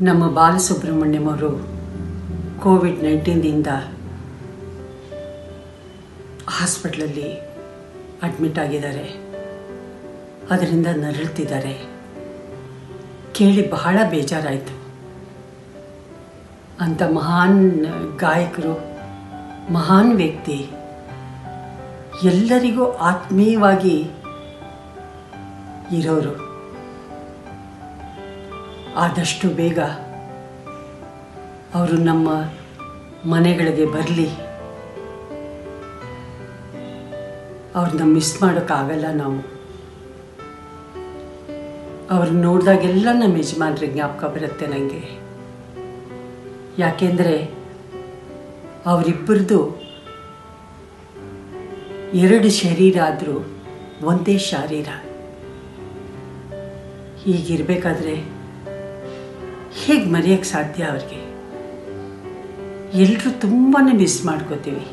ನಮ್ಮ ಬಾಲಸುಬ್ರಹ್ಮಣ್ಯಂ ಅವರು ಕೋವಿಡ್ ನೈನ್ಟೀನ್ದಿಂದ ಹಾಸ್ಪಿಟ್ಲಲ್ಲಿ ಅಡ್ಮಿಟ್ ಆಗಿದ್ದಾರೆ ಅದರಿಂದ ನರಳುತ್ತಿದ್ದಾರೆ ಕೇಳಿ ಬಹಳ ಬೇಜಾರಾಯಿತು ಅಂಥ ಮಹಾನ್ ಗಾಯಕರು ಮಹಾನ್ ವ್ಯಕ್ತಿ ಎಲ್ಲರಿಗೂ ಆತ್ಮೀಯವಾಗಿ ಇರೋರು ಆದಷ್ಟು ಬೇಗ ಅವರು ನಮ್ಮ ಮನೆಗಳಿಗೆ ಬರಲಿ ಅವ್ರನ್ನ ಮಿಸ್ ಮಾಡೋಕ್ಕಾಗಲ್ಲ ನಾವು ಅವ್ರನ್ನ ನೋಡಿದಾಗೆಲ್ಲ ನಮ್ಮ ಯಜಮಾನ್ರಿಗೆ ಜ್ಞಾಪಕ ಬರುತ್ತೆ ನನಗೆ ಯಾಕೆಂದರೆ ಅವರಿಬ್ಬರದು ಎರಡು ಶರೀರ ಆದರೂ ಒಂದೇ ಶಾರೀರ ಹೀಗಿರಬೇಕಾದ್ರೆ ಹೇಗೆ ಮರೆಯೋಕ್ಕೆ ಸಾಧ್ಯ ಅವ್ರಿಗೆ ಎಲ್ಲರೂ ತುಂಬಾ ಮಿಸ್ ಮಾಡ್ಕೋತೀವಿ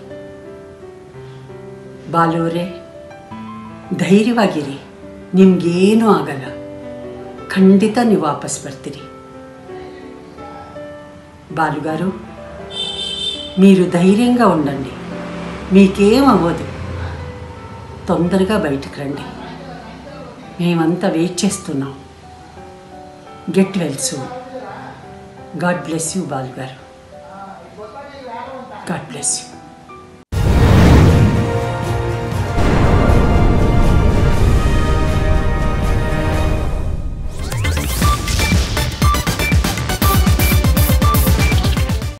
ಬಾಲುವರೇ ಧೈರ್ಯವಾಗಿರಿ ನಿಮಗೇನೂ ಆಗಲ್ಲ ఖండిత ನೀವು ವಾಪಸ್ ಬರ್ತೀರಿ బాలుగారు మీరు ధైర్యంగా ఉండండి మీకేం అవ్వదు తొందరగా బయటకు రండి మేమంతా వెయిట్ చేస్తున్నాం get well soon God bless you బాలుగారు గాడ్ బ్లెస్ యూ